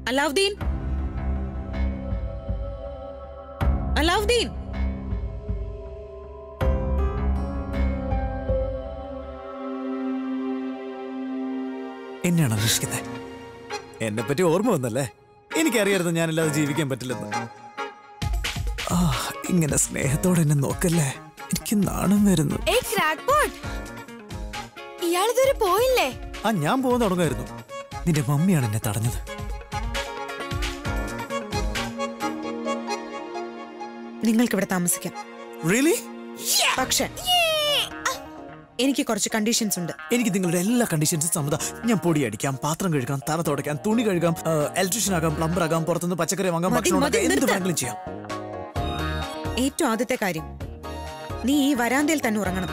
അലാവുദ്ദീൻ അലാവുദ്ദീൻ എന്നെയാണ് അന്വേഷിക്കുന്നത് എന്നെ പറ്റി ഓർമ്മ വന്നല്ലേ എനിക്കറിയായിരുന്നു ഞാനില്ലാതെ ജീവിക്കാൻ പറ്റില്ലെന്ന് ആ ഇങ്ങനെ സ്നേഹത്തോടെ എന്നെ നോക്കല്ലേ എനിക്ക് നാണം വരുന്നു ഏയ് ക്രാക്ക്പോട്ട് ഇയാളിതുവരെ പോയില്ലേ ആ ഞാൻ പോകാൻ തുടങ്ങുമായിരുന്നു നിന്റെ മമ്മിയാണ് എന്നെ തടഞ്ഞത് നിങ്ങൾക്ക് ഇവിടെ താമസിക്കാം റിയലി പക്ഷെ എനിക്ക് കുറച്ച് കണ്ടീഷൻസ് ഉണ്ട് എനിക്ക് നിങ്ങളുടെ എല്ലാ കണ്ടീഷൻസും സമ്മത ഞാൻ പൊടി അടിക്കാം പാത്രം കഴുകാം തറ തുടയ്ക്കാം തുണി കഴുകാം ഇലക്ട്രീഷ്യൻ ആകാം പ്ലംബർ ആകാം പുറത്തുനിന്ന് പച്ചക്കറി വാങ്ങാം മതി, ഭക്ഷണം മതി, ഉണ്ടാക്കാം, എന്ത് നിർത്ത്. വേണമെങ്കിലും ചെയ്യാം ഏറ്റവും ആദ്യത്തെ കാര്യം നീ ഈ വരാന്തയിൽ തന്നെ ഉറങ്ങണം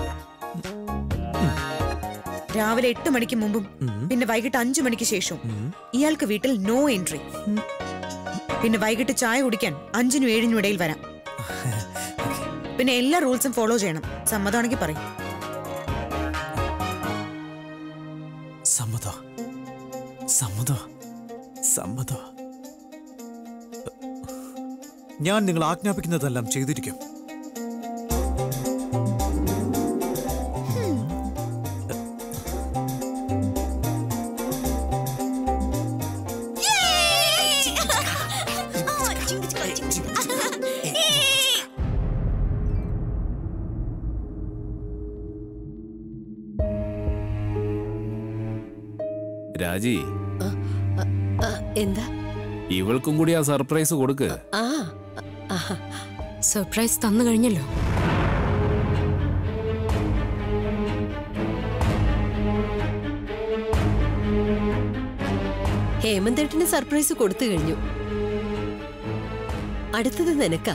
രാവിലെ എട്ട് മണിക്ക് മുമ്പും പിന്നെ വൈകിട്ട് അഞ്ചു മണിക്ക് ശേഷവും ഇയാൾക്ക് വീട്ടിൽ നോ എൻട്രി പിന്നെ വൈകിട്ട് ചായ കുടിക്കാൻ അഞ്ചിനും ഏഴിനും ഇടയിൽ വരാം പിന്നെ എല്ലാ റൂൾസും ഫോളോ ചെയ്യണം സമ്മതമാണെങ്കിൽ പറയും സമ്മതോ സമ്മതോ സമ്മതോ ഞാൻ നിങ്ങൾ ആജ്ഞാപിക്കുന്നതെല്ലാം ചെയ്തിരിക്കും രാജി എന്താ ഇവൾക്കും കൂടി ആ സർപ്രൈസ് കൊടുക്ക് ആ ആ, സർപ്രൈസ് തന്നു കഴിഞ്ഞല്ലോ ഹേമന്തേട്ടന് സർപ്രൈസ് കൊടുത്തു കഴിഞ്ഞു അടുത്തത് നിനക്കാ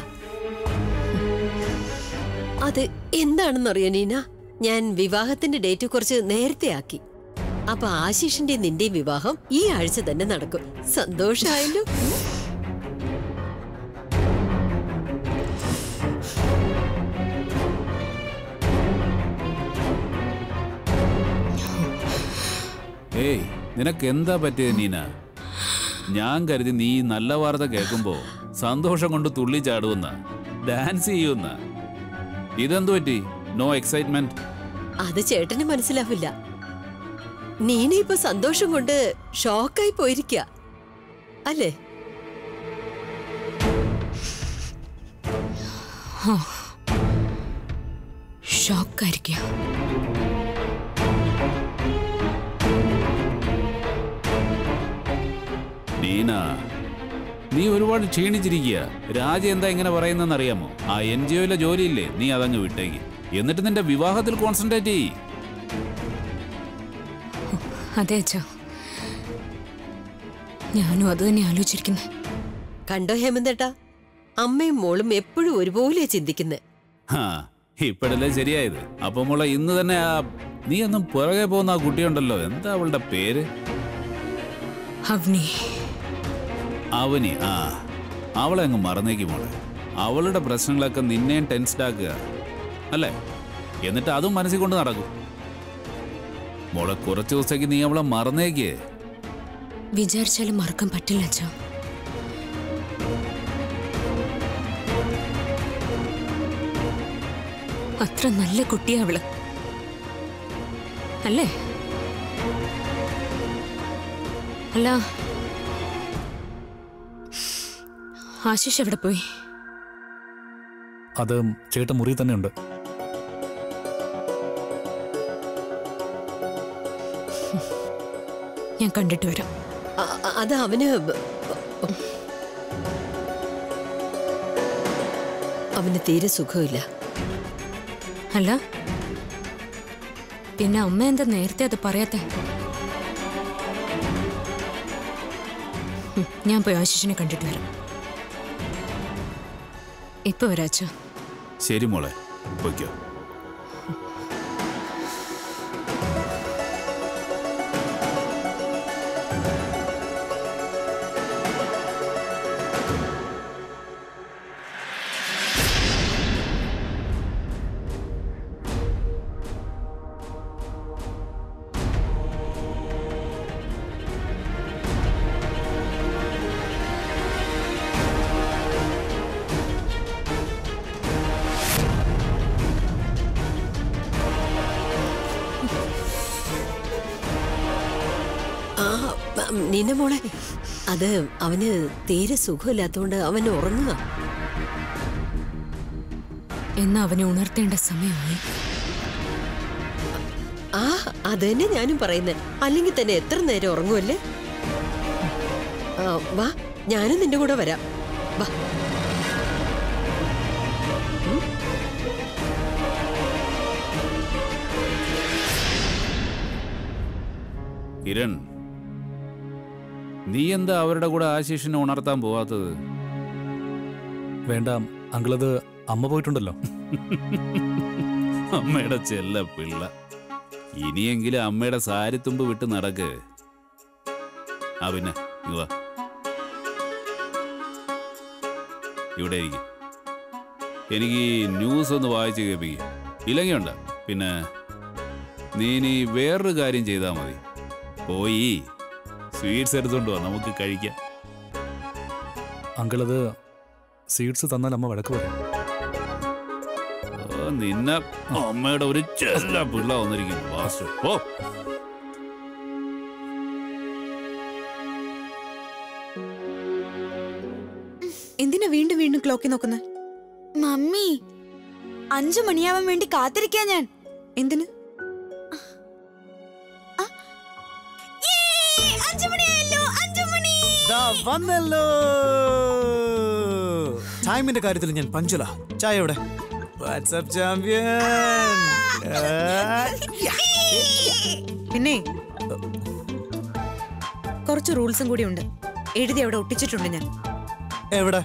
അത് എന്താണെന്നറിയോ നീന ഞാൻ വിവാഹത്തിന്റെ ഡേറ്റ് കുറച്ച് നേരത്തെ ആക്കി അപ്പൊ ആശിഷിന്റെ നിന്റെയും വിവാഹം ഈ ആഴ്ച തന്നെ നടക്കും സന്തോഷായല്ലോ ഏയ് നിനക്ക് എന്താ പറ്റിയത് നീന ഞാൻ കരുതി നീ ഈ നല്ല വാർത്ത കേൾക്കുമ്പോ സന്തോഷം കൊണ്ട് തുള്ളി ചാടുവെന്ന ഡാൻസ് ചെയ്യുമെന്ന ഇതെന്തു പറ്റി നോ എക്സൈറ്റ്മെന്റ് അത് ചേട്ടന് മനസ്സിലാവില്ല നീന ഇപ്പൊ സന്തോഷം കൊണ്ട് ഷോക്കായി പോയിരിക്ക അല്ലേ ഷോക്കായിരിക്കുക നീന നീ ഒരുപാട് ക്ഷീണിച്ചിരിക്കുക രാജ എന്താ ഇങ്ങനെ പറയുന്നതെന്ന് അറിയാമോ ആ എൻ ജി ഒയിലെ ജോലിയില്ലേ നീ അതങ്ങ് വിട്ടേക്ക് എന്നിട്ട് നിന്റെ വിവാഹത്തിൽ കോൺസെൻട്രേറ്റ് ചെയ്യ് അതെ അച്ഛാ ഞാനും അത് തന്നെ ആലോചിച്ചിരിക്കുന്നത് കണ്ടോ ഹേമന്തേട്ടാ അമ്മയും മോളും എപ്പോഴും ഒരുപോലെ ചിന്തിക്കുന്നത് ഹാ ഇപ്പോഴല്ലേ ശരിയായത് അപ്പൊ മോളെ ഇന്ന് തന്നെ ആ നീ ഒന്നും പുറകെ പോകുന്ന ആ കുട്ടിയുണ്ടല്ലോ എന്താ അവളുടെ പേര് അവനി അവനി ആ അവളെ അങ്ങ് മറന്നേക്ക് മോളെ അവളുടെ പ്രശ്നങ്ങളൊക്കെ നിന്നെയും ടെൻസ്ഡ് ആക്കുക അല്ലേ എന്നിട്ട് അതും മനസ്സിൽ കൊണ്ട് നടക്കും മോളെ കുറച്ച് ദിവസത്തേക്ക് നീ അവളെ മറന്നേക്ക് വിചാരിച്ചാലും മറക്കാൻ പറ്റില്ല അച്ഛാ അത്ര നല്ല കുട്ടിയാ അവള് അല്ലേ അല്ല ആശിഷ് എവിടെ പോയി അത് ചേട്ടൻ മുറി തന്നെ ഉണ്ട് ഞാൻ കണ്ടിട്ട് വരാം അ- അ- അത് അവന് ബ- അവന് തീരെ സുഖമില്ല അല്ല പിന്നെ അമ്മ എന്താ നേരത്തെ അത് പറയാത്തെ ഉം, ഞാൻ പോയി ആശിഷിനെ കണ്ടിട്ട് വരാം ഇപ്പൊ വരാച്ചോ ശരി മോളെ പൊയ്ക്കോ നീന മോളെ അത് അവന് തീരെ സുഖമില്ലാത്തോണ്ട് അവൻ ഉറങ്ങുക എന്നാ അവനെ ഉണർത്തേണ്ട സമയമായി ആ അത് തന്നെ ഞാനും പറയുന്നത് അല്ലെങ്കിൽ തന്നെ എത്ര നേരം ഉറങ്ങുമല്ലേ ആ, വാ ഞാനും നിന്റെ കൂടെ വരാം വാ കിരൺ നീ എന്താ അവരുടെ കൂടെ ആശിഷിനെ ഉണർത്താൻ പോവാത്തത് വേണ്ട അങ്കിളത് അമ്മ പോയിട്ടുണ്ടല്ലോ അമ്മയുടെ ചെല്ല പിള്ള ഇനിയെങ്കിലും അമ്മയുടെ സാരിത്തുമ്പ് വിട്ട് നടക്ക് ആ പിന്നെ ഇങ്ങ് വാ ഇവിടെ ഇരിക്ക്. എനിക്ക് ഈ ന്യൂസ് ഒന്ന് വായിച്ച് കേൾപ്പിക്കുക ഇല്ലെങ്കിൽ ഉണ്ട പിന്നെ നീ ഇനി വേറൊരു കാര്യം ചെയ്താൽ മതി പോയി സ്വീറ്റ്സ് എടുത്തോണ്ട് വാ നമുക്ക് കഴിക്കാം അങ്കിളത് സീഡ്സ് തന്നാൽ അമ്മ വഴക്ക് പറയും ഓ, നിന്നെ അമ്മയുടെ ഒരു ചെല്ല പിള്ള വന്നിരിക്കുന്നു വാസു ഓ എന്തിനാ വീണ്ടും വീണ്ടും ക്ലോക്കി നോക്കുന്നത് മമ്മി അഞ്ചു മണിയാവാൻ വേണ്ടി കാത്തിരിക്കാൻ ഞാൻ എന്തിന് അഞ്ചു മണിയായല്ലോ അഞ്ചു മണി ദാ വന്നല്ലോ ടൈമിന്റെ കാര്യത്തിൽ ഞാൻ പഞ്ചുല ചായ എവിടെ വാട്സ്ആപ്പ് ചാമ്പ്യൻ പിന്നെ കുറച്ച് റൂൾസും കൂടി ഉണ്ട് എഴുതി അവിടെ ഒട്ടിച്ചിട്ടുണ്ട് ഞാൻ എവിടെ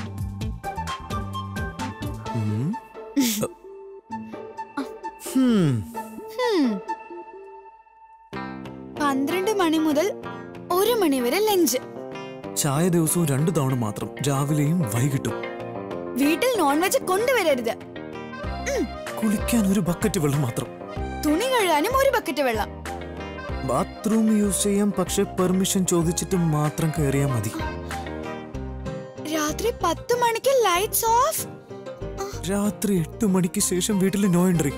ഉം. ഹും. പന്ത്രണ്ട് മണി മുതൽ ഒരു മണി വരെ ലഞ്ച് ചായ ദിവസവും രണ്ടു തവണ മാത്രം രാവിലെയും വൈകിട്ടും വീട്ടിൽ നോൺ വെജ് കൊണ്ടുവരരുത് കുളിക്കാൻ ഒരു ബക്കറ്റ് വെള്ളം മാത്രം തുണി കഴുകാനും ഒരു ബക്കറ്റ് വെള്ളം ബാത്റൂം യൂസ് ചെയ്യാം പക്ഷെ പെർമിഷൻ ചോദിച്ചിട്ട് മാത്രം കയറിയാൽ മതി രാത്രി പത്ത് മണിക്ക് ലൈറ്റ്സ് ഓഫ് രാത്രി എട്ട് മണിക്ക് ശേഷം വീട്ടിൽ നോ എൻട്രി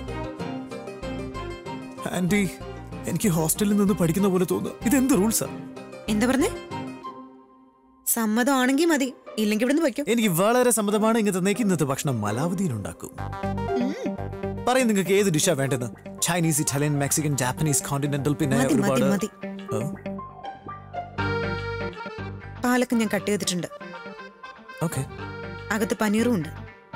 ആന്റി എനിക്ക് ഹോസ്റ്റലിൽ നിന്ന് പഠിക്കുന്ന പോലെ തോന്നുന്നു ഇതെന്ത് റൂൾസാ എന്താ പറഞ്ഞേ സമ്മതമാണെങ്കിൽ മതി ഇല്ലെങ്കിൽ ഇവിടുന്ന് വയ്ക്കും എനിക്ക് വളരെ സമ്മതമാണ് ഇങ്ങ് തന്നേക്ക് ഇന്നത്തെ ഭക്ഷണം മലാവതിയിലുണ്ടാക്കും പറയും നിങ്ങൾക്ക് ഏത് ഡിഷാ വേണ്ടത് Chinese Italian Mexican Japanese continental പിന്നെ മതി മതി ഒരുപാട് മതി ഓ, പാലൊക്കെ ഞാൻ കട്ട് ചെയ്തിട്ടുണ്ട് ഓക്കെ അകത്ത് പനീറും ഉണ്ട്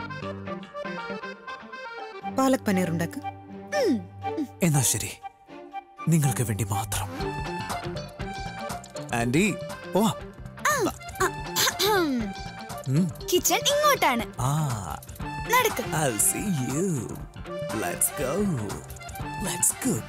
പാലക് പനീർ ഉണ്ടാക്ക് എന്നാ ശരി നിങ്ങൾക്ക് വേണ്ടി മാത്രം ആന്റി ഓ കിച്ചൺ ഇങ്ങോട്ടാണ് ആ നടക്ക് I'll see you. Let's go. Let's cook.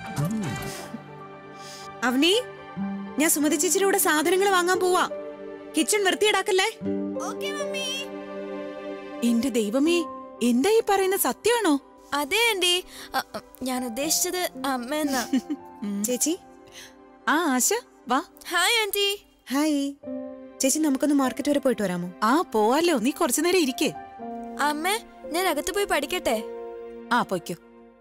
അവനി ഞാൻ സുമതി ചേച്ചിയുടെ കൂടെ സാധനങ്ങൾ വാങ്ങാൻ പോവാ കിച്ചൺ വൃത്തിയിടാക്കല്ലേ ഓക്കെ മമ്മി എന്റെ ദൈവമേ എന്താ ഈ പറയുന്ന സത്യമാണോ അതെ ആന്റി അ- അ, ഞാൻ ഉദ്ദേശിച്ചത് അമ്മ ചേച്ചി ആ ആശ വാ ഹായ് ആന്റി ഹായ് ചേച്ചി നമുക്കൊന്ന് മാർക്കറ്റ് വരെ പോയിട്ട് വരാമോ ആ പോവാലോ നീ കുറച്ചു നേരം ഇരിക്കേ അമ്മ ഞാൻ അകത്ത് പോയി പഠിക്കട്ടെ ആ പൊയ്ക്കോ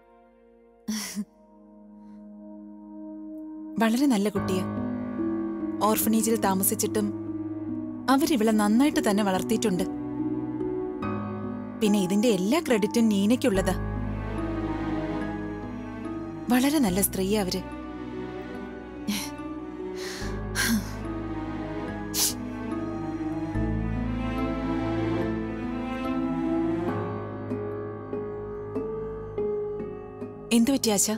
വളരെ നല്ല കുട്ടിയാ ഓർഫനേജിൽ താമസിച്ചിട്ടും അവരിവളെ നന്നായിട്ട് തന്നെ വളർത്തിയിട്ടുണ്ട് പിന്നെ ഇതിന്റെ എല്ലാ ക്രെഡിറ്റും നീനയ്ക്കുള്ളതാ വളരെ നല്ല സ്ത്രീയാ അവര് എന്തു പറ്റി ആശ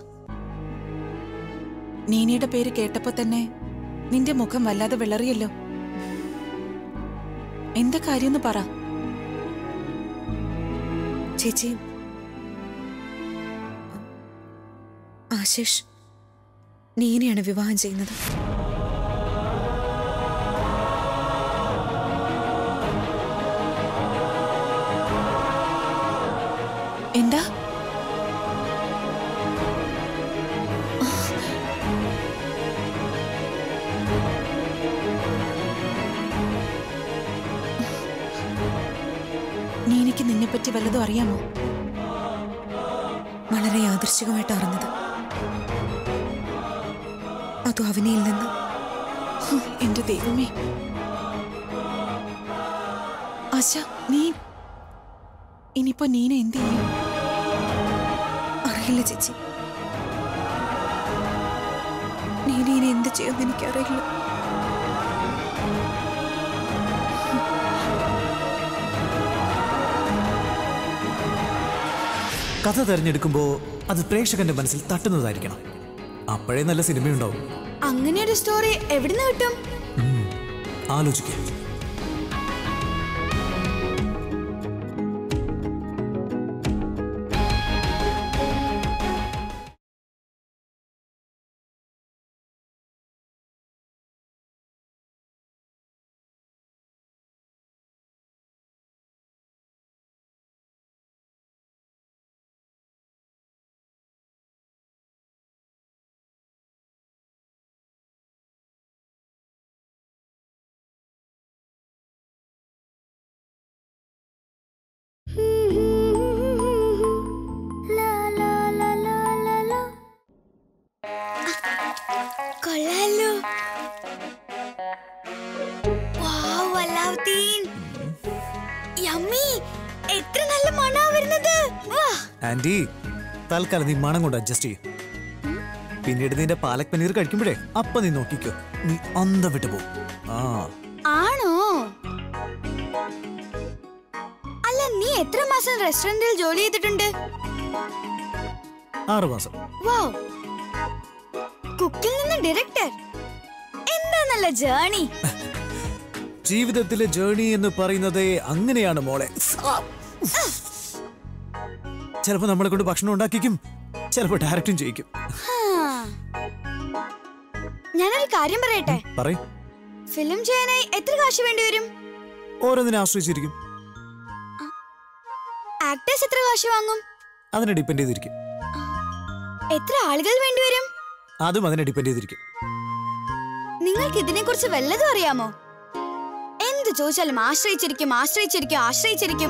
നീനയുടെ പേര് കേട്ടപ്പോ തന്നെ നിന്റെ മുഖം വല്ലാതെ വിളറിയല്ലോ എന്താ കാര്യമെന്ന് പറ ചേച്ചി ആശിഷ് നീനെയാണ് വിവാഹം ചെയ്യുന്നത് എന്താ നീനയ്ക്ക് നിന്നെപ്പറ്റി വല്ലതും അറിയാമോ വളരെ യാദൃശികമായിട്ട് അറിഞ്ഞത് അതോ അവനിയിൽ നിന്ന് ഹും, എന്റെ ദൈവമേ ആശ നീ ഇനിയിപ്പോ നീന എന്ത് ചെയ്യും അറിയില്ല ചേച്ചി നീന ഇനി എന്ത് ചെയ്യുമെന്ന് എനിക്കറിയില്ല കഥ തിരഞ്ഞെടുക്കുമ്പോൾ അത് പ്രേക്ഷകന്റെ മനസ്സിൽ തട്ടുന്നതായിരിക്കണം അപ്പോഴേ നല്ല സിനിമയുണ്ടാവും അങ്ങനെ ഒരു സ്റ്റോറി എവിടുന്ന് കിട്ടും ആലോചിക്കുക കൊള്ളാലോ വാവ്, അലാവുദ്ദീൻ. യമ്മി എത്ര നല്ല മണാ വരുന്നത് വാ ആന്റി തൽക്കാലം നീ മണം കൊണ്ട് അഡ്ജസ്റ്റ് ചെയ്യും പിന്നീട് നിന്റെ പാലക് പനീർ കഴിക്കുമ്പോഴേ അപ്പ നീ നോക്കിക്കോ നീ അന്തം വിട്ടു പോകും ആ ആണോ അല്ല നീ എത്ര മാസം റെസ്റ്റോറന്റിൽ ജോലി ചെയ്തിട്ടുണ്ട് ആറ് മാസം വാവ് കുക്കിൽ നിന്ന് ഡയറക്ടർ എന്താ നല്ല ജേണി ജീവിതത്തിലെ ജേണി എന്ന് പറയുന്നത് അങ്ങനെയാണ് മോളെ ചിലപ്പോ നമ്മളെ കൊണ്ട് ഭക്ഷണം ഉണ്ടാക്കിക്കും ചിലപ്പോ ഡയറക്റ്റും ചെയ്യിക്കും ഞാനൊരു കാര്യം പറയട്ടെ പറയും ഫിലിം ചെയ്യാനായി എത്ര കാശ് വേണ്ടി വരും ഓരോന്നിനെ ആശ്രയിച്ചിരിക്കും ആക്ടേഴ്സ് എത്ര കാശ് വാങ്ങും അതിനെ ഡിപ്പെൻഡ് ചെയ്തിരിക്കും എത്ര ആളുകൾ വേണ്ടി വരും അതും അതിനെ ഡിപ്പെൻഡ് ചെയ്തിരിക്കും നിങ്ങൾക്ക് ഇതിനെ കുറിച്ച് വല്ലതും അറിയാമോ എന്ത് ചോദിച്ചാലും ആശ്രയിച്ചിരിക്കും ആശ്രയിച്ചിരിക്കും ആശ്രയിച്ചിരിക്കും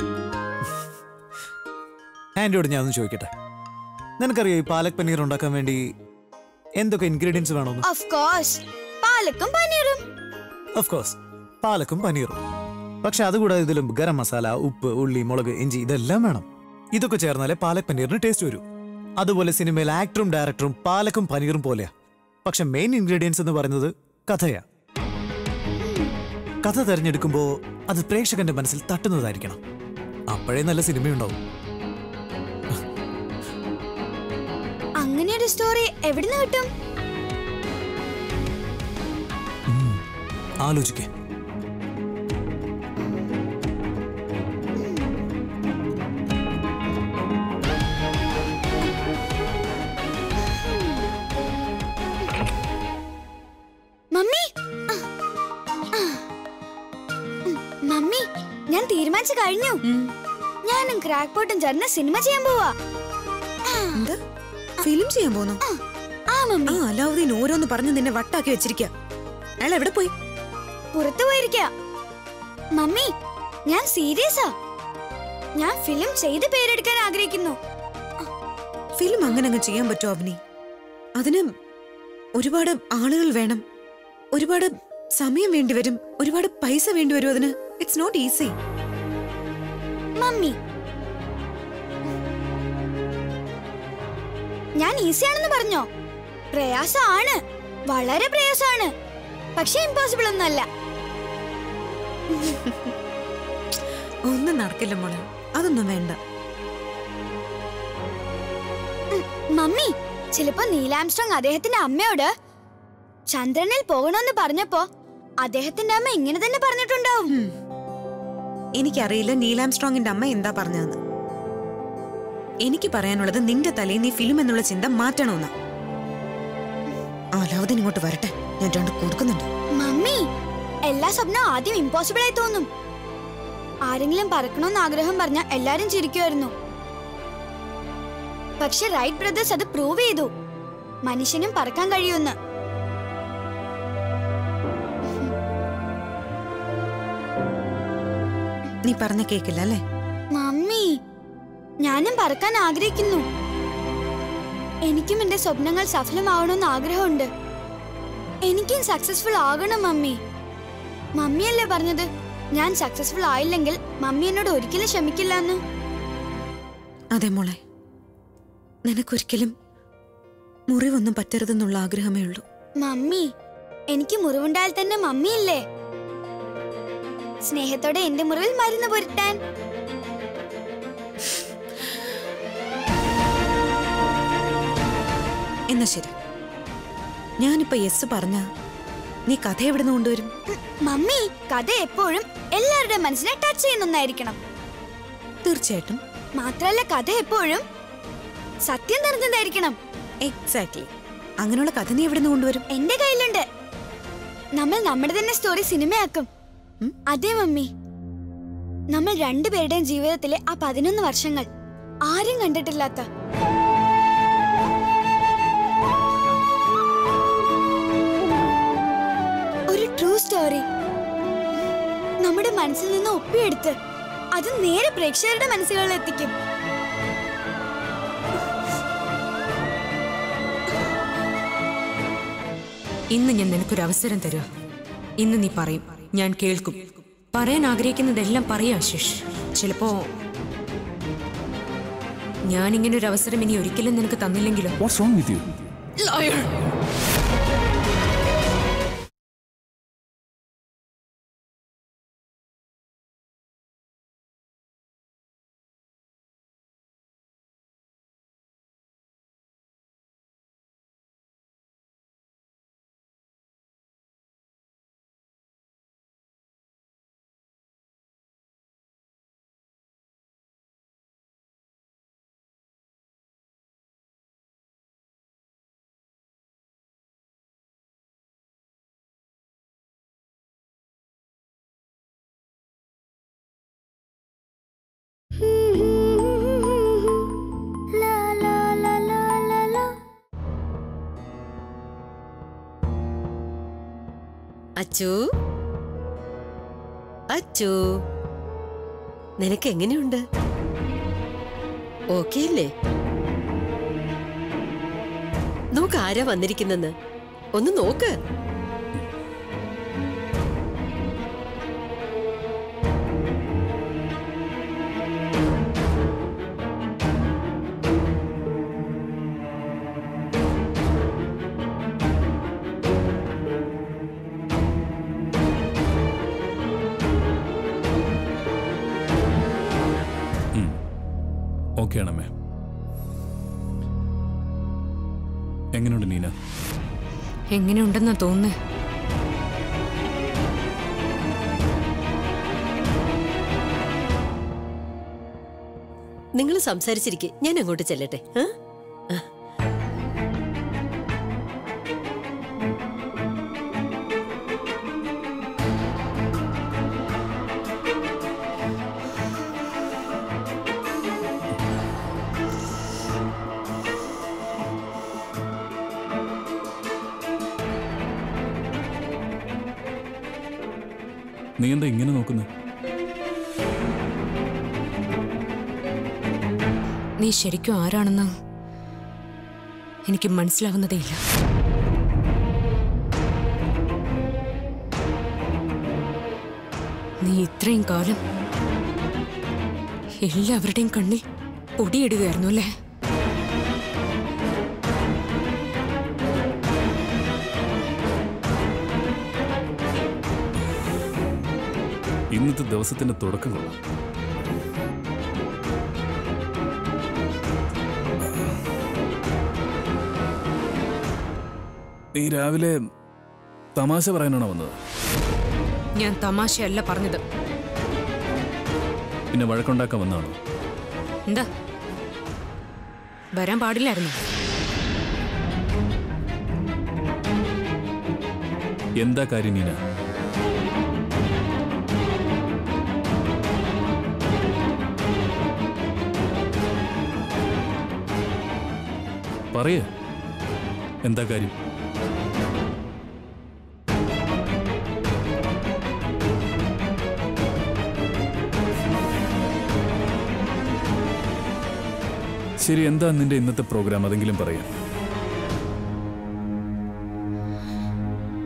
ആൻറ്റിയോട് ഞാൻ ഒന്ന് ചോദിക്കട്ടെ നിനക്കറിയോ ഈ പാലക് പനീർ ഉണ്ടാക്കാൻ വേണ്ടി എന്തൊക്കെ ഇൻഗ്രീഡിയൻസ് വേണമെന്ന് ഓഫ് കോഴ്സ് പാലക്കും പനീറും ഓഫ് കോഴ്സ് പാലക്കും പനീറും പക്ഷെ അതുകൂടാതെ ഇതിലും ഗരം മസാല ഉപ്പ് ഉള്ളി മുളക് ഇഞ്ചി ഇതെല്ലാം വേണം ഇതൊക്കെ ചേർന്നാലേ പാലക് പനീറിന് ടേസ്റ്റ് വരൂ അതുപോലെ സിനിമയിൽ ആക്ടറും ഡയറക്ടറും പാലക്കും പനീറും പോലെയാ പക്ഷെ മെയിൻ ഇൻഗ്രീഡിയൻസ് എന്ന് പറയുന്നത് കഥയാ കഥ തിരഞ്ഞെടുക്കുമ്പോ അത് പ്രേക്ഷകന്റെ മനസ്സിൽ തട്ടുന്നതായിരിക്കണം അപ്പോഴേ നല്ല സിനിമയുണ്ടാവും അങ്ങനെ ഒരു സ്റ്റോറി എവിടുന്ന് കിട്ടും ആലോചിക്കേ മമ്മി ആ. ആ. ഉം, മമ്മി ഞാൻ തീരുമാനിച്ചു കഴിഞ്ഞു ഞാനും ക്രാക്ക് പോട്ടും ചേർന്ന് സിനിമ ചെയ്യാൻ പോവാ എന്ത് ഫിലിം ചെയ്യാൻ പോന്നു ആ, ആ മമ്മി ആ അലാവുദ്ദീൻ ഓരോന്ന് പറഞ്ഞ് നിന്നെ വട്ടാക്കി വെച്ചിരിക്ക അയാൾ എവിടെ പോയി പുറത്തു പോയിരിക്ക മമ്മി ഞാൻ സീരിയസാ ഞാൻ ഫിലിം ചെയ്ത് പേരെടുക്കാൻ ആഗ്രഹിക്കുന്നു ഫിലിം അങ്ങനെ അങ്ങ് ചെയ്യാൻ പറ്റുമോ അവനി അതിന് ഒരുപാട് ആളുകൾ വേണം ഒരുപാട് സമയം വേണ്ടി വരും ഒരുപാട് പൈസ വേണ്ടി വരും അതിന് ഇറ്റ്സ് നോട്ട് ഈസി മമ്മി ഞാൻ ഈസി ആണെന്ന് പറഞ്ഞോ പ്രയാസമാണ് വളരെ പ്രയാസമാണ് പക്ഷെ ഇമ്പോസിബിൾ ഒന്നല്ല ഒന്നും നടക്കില്ല മോളെ അതൊന്നും വേണ്ട മമ്മി ചിലപ്പോ നീലാംസ്ട്രോങ് അദ്ദേഹത്തിന്റെ അമ്മയോട് ചന്ദ്രനിൽ പോകണമെന്ന് പറഞ്ഞപ്പോ അദ്ദേഹത്തിന്റെ അമ്മ ഇങ്ങനെ തന്നെ പറഞ്ഞിട്ടുണ്ടാവും എനിക്കറിയില്ല നീലാം സ്ട്രോങ്ങിന്റെ അമ്മ എന്താ പറഞ്ഞതെന്ന് എനിക്ക് പറയാനുള്ളത് നിന്റെ തലയിൽ നീ ഫിലിം എന്നുള്ള ചിന്ത മാറ്റണമെന്ന് അലാവുദ്ദീൻ ഇങ്ങോട്ട് വരട്ടെ ഞാൻ രണ്ട് കൊടുക്കുന്നുണ്ട് മമ്മി എല്ലാ സ്വപ്നവും ആദ്യം ഇമ്പോസിബിൾ ആയി തോന്നും ആരെങ്കിലും പറക്കണമെന്ന് ആഗ്രഹം പറഞ്ഞ എല്ലാരും ചിരിക്കുമായിരുന്നു പക്ഷെ റൈറ്റ് ബ്രദേഴ്സ് അത് പ്രൂവ് ചെയ്തു മനുഷ്യനും പറക്കാൻ കഴിയുമെന്ന് നീ പറഞ്ഞ കേക്കില്ല അല്ലേ മമ്മി ഞാനും പറക്കാൻ ആഗ്രഹിക്കുന്നു എനിക്കും എന്റെ സ്വപ്നങ്ങൾ സഫലമാവണമെന്ന് ആഗ്രഹമുണ്ട് എനിക്കും സക്സസ്ഫുൾ ആകണം മമ്മി മമ്മിയല്ലേ പറഞ്ഞത് ഞാൻ സക്സസ്ഫുൾ ആയില്ലെങ്കിൽ മമ്മി എന്നോട് ഒരിക്കലും ക്ഷമിക്കില്ല എന്ന് അതെ മോളെ നിനക്കൊരിക്കലും മുറിവൊന്നും പറ്റരുതെന്നുള്ള ആഗ്രഹമേ ഉള്ളൂ മമ്മി എനിക്ക് മുറിവുണ്ടായാൽ തന്നെ മമ്മിയില്ലേ സ്നേഹത്തോടെ എന്റെ മുറിവിൽ മരുന്ന് പുരട്ടാൻ എന്നാ ശരി ഞാനിപ്പോ യെസ് പറഞ്ഞ നീ കഥ എവിടുന്ന് കൊണ്ടുവരും ഉം, മമ്മി കഥ എപ്പോഴും എല്ലാവരുടെയും മനസ്സിനെ ടച്ച് ചെയ്യുന്ന ഒന്നായിരിക്കണം തീർച്ചയായിട്ടും മാത്രല്ല കഥ എപ്പോഴും സത്യം നിറഞ്ഞതായിരിക്കണം എക്സാക്ട്ലി അങ്ങനെയുള്ള കഥ നീ എവിടുന്ന് കൊണ്ടുവരും എന്റെ കയ്യിലുണ്ട് നമ്മൾ നമ്മുടെ തന്നെ സ്റ്റോറി സിനിമയാക്കും ഉം? അതെ മമ്മി നമ്മൾ രണ്ടുപേരുടെയും ജീവിതത്തിലെ ആ പതിനൊന്ന് വർഷങ്ങൾ ആരും കണ്ടിട്ടില്ലാത്ത ഒരു ട്രൂ സ്റ്റോറി നമ്മുടെ മനസ്സിൽ നിന്ന് ഒപ്പിയെടുത്ത് അത് നേരെ പ്രേക്ഷകരുടെ മനസ്സുകളിൽ എത്തിക്കും ഇന്ന് ഞാൻ നിനക്കൊരു അവസരം തരുക ഇന്ന് നീ പറയും ഞാൻ കേൾക്കും പറയാൻ ആഗ്രഹിക്കുന്നതെല്ലാം പറയാ ആശിഷ് ചിലപ്പോ ഞാനിങ്ങനെ ഒരു അവസരം ഇനി ഒരിക്കലും നിനക്ക് തന്നില്ലെങ്കിലോ what's wrong with you Achu Achu നിനക്ക് എങ്ങനെയുണ്ട് ഓക്കെ അല്ലേ നോക്ക് ആരാ വന്നിരിക്കുന്നെന്ന് ഒന്ന് നോക്ക് ഓക്കെ ആണമ്മേ എങ്ങനെയുണ്ട് നീന എങ്ങനെയുണ്ടെന്നാ തോന്നുന്നേ നിങ്ങൾ സംസാരിച്ചിരിക്കെ ഞാൻ അങ്ങോട്ട് ചെല്ലട്ടെ ആ? ആ. നീ എന്താ ഇങ്ങനെ നോക്കുന്നത് നീ ശരിക്കും ആരാണെന്ന് എനിക്ക് മനസ്സിലാവുന്നതേയില്ല നീ ഇത്രയും കാലം എല്ലാവരുടെയും കണ്ണിൽ പൊടിയിടുകയായിരുന്നു അല്ലേ ഇന്നത്തെ ദിവസത്തിന്റെ തുടക്കം കൊള്ളാം നീ രാവിലെ തമാശ പറയാനാണോ വന്നത് ഞാൻ തമാശയല്ല പറഞ്ഞത് പിന്നെ വഴക്കുണ്ടാക്കാൻ വന്നതാണോ എന്താ വരാൻ പാടില്ലായിരുന്നു എന്താ കാര്യം നീന പറയ എന്താ കാര്യം ശരി എന്താ നിന്റെ ഇന്നത്തെ പ്രോഗ്രാം അതെങ്കിലും പറയാം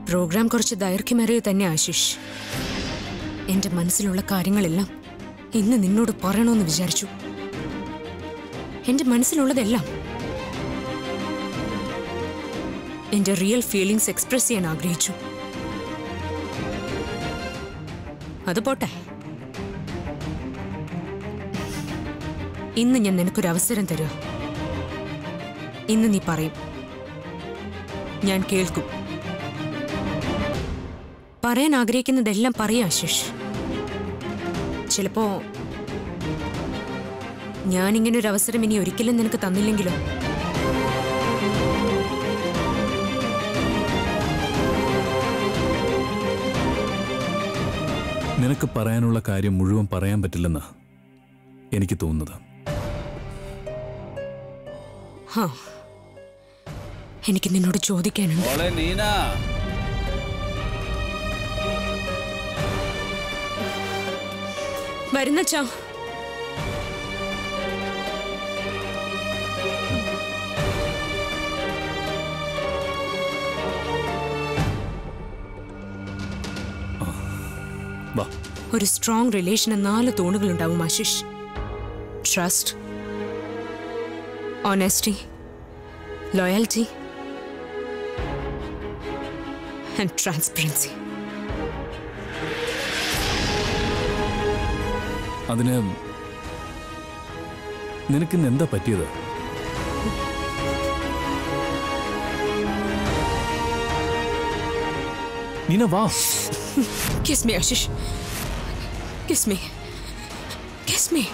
പ്രോഗ്രാം കുറച്ച് ദൈർഘ്യമേറിയത് തന്നെ ആശിഷ് എന്റെ മനസ്സിലുള്ള കാര്യങ്ങളെല്ലാം ഇന്ന് നിന്നോട് പറയണമെന്ന് വിചാരിച്ചു എന്റെ മനസ്സിലുള്ളതെല്ലാം എന്റെ റിയൽ ഫീലിംഗ്സ് എക്സ്പ്രസ് ചെയ്യാൻ ആഗ്രഹിച്ചു അത് പോട്ടെ ഇന്ന് ഞാൻ നിനക്കൊരു അവസരം തരുക ഇന്ന് നീ പറയും ഞാൻ കേൾക്കും പറയാൻ ആഗ്രഹിക്കുന്നതെല്ലാം പറയാ ആശിഷ് ചിലപ്പോ ഞാൻ ഇങ്ങനെ ഒരു അവസരം ഇനി ഒരിക്കലും നിനക്ക് തന്നില്ലെങ്കിലോ നിനക്ക് പറയാനുള്ള കാര്യം മുഴുവൻ പറയാൻ പറ്റില്ലെന്നാ എനിക്ക് തോന്നുന്നത് ഹാ എനിക്ക് നിന്നോട് ചോദിക്കാനുണ്ട് മോളെ നീന വരുന്നച്ചാ വാ ഒരു സ്ട്രോങ് റിലേഷന് നാല് തൂണുകളുണ്ടാവും Ashish trust honesty loyalty and transparency അതിന് നിനക്കിന്ന് എന്താ പറ്റിയത് നീന വാ Kiss me, Ashish. Kiss me. Kiss me.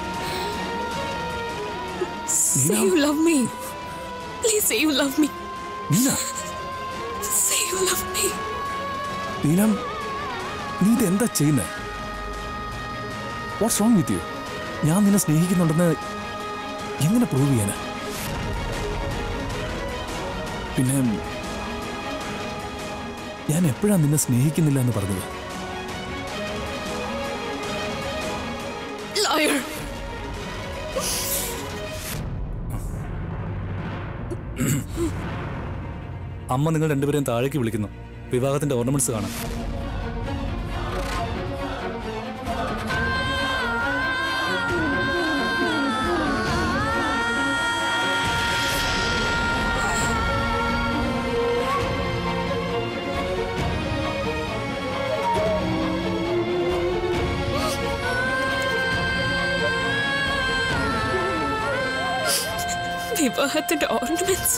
Say you love me. Please say you love me. Neena Say you love me. നീനം നീ ഇത് എന്താ ചെയ്യുന്നത് വാട്ട്സ് റോങ് വിത്ത് യു ഞാൻ നിന്നെ സ്നേഹിക്കുന്നുണ്ടെന്ന് എങ്ങനെ പ്രൂവ് ചെയ്യാന് പിന്നെ ഞാൻ എപ്പോഴാ നിന്നെ സ്നേഹിക്കുന്നില്ല എന്ന് പറഞ്ഞത് Liar. അമ്മ നിങ്ങൾ രണ്ടുപേരെയും താഴേക്ക് വിളിക്കുന്നു വിവാഹത്തിന്റെ ഓർണമെന്റ്സ് കാണാം വിവാഹത്തിന്റെ ഓർണമെന്റ്സ്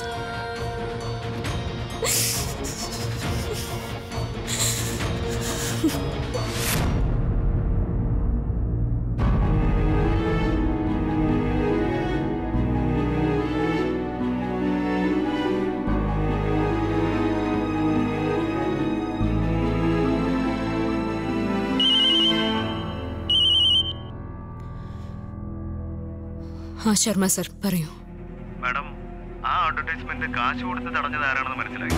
ആ ശർമ്മ സർ പറയൂ മാഡം ആ അഡ്വർടൈസ്മെന്റ് കാശ് കൊടുത്ത് തടഞ്ഞത് ആരാണെന്ന് മനസ്സിലായി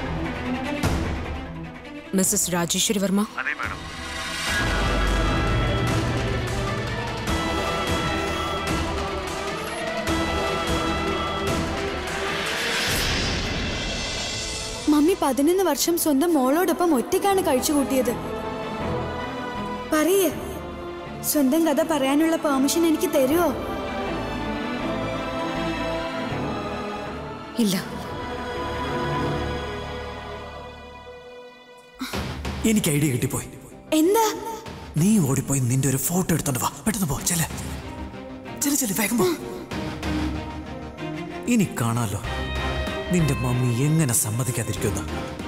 മിസ്സസ് രാജേശ്വരി വർമ്മ അതെ മാഡം മമ്മി പതിനൊന്ന് വർഷം സ്വന്തം മോളോടൊപ്പം ഒറ്റയ്ക്കാണ് കഴിച്ചു കൂട്ടിയത് പറയേ സ്വന്തം കഥ പറയാനുള്ള പെർമിഷൻ എനിക്ക് തരുമോ ഇല്ല എനിക്ക് ഐഡിയ കിട്ടിപ്പോയി എന്താ നീ ഓടിപ്പോയി നിന്റെ ഒരു ഫോട്ടോ എടുത്തോണ്ട് വാ പെട്ടെന്ന് പോ ചെല ചെല ചെല വേഗം പോ ഇനി കാണാലോ നിന്റെ മമ്മി എങ്ങനെ സമ്മതിക്കാതിരിക്കുന്ന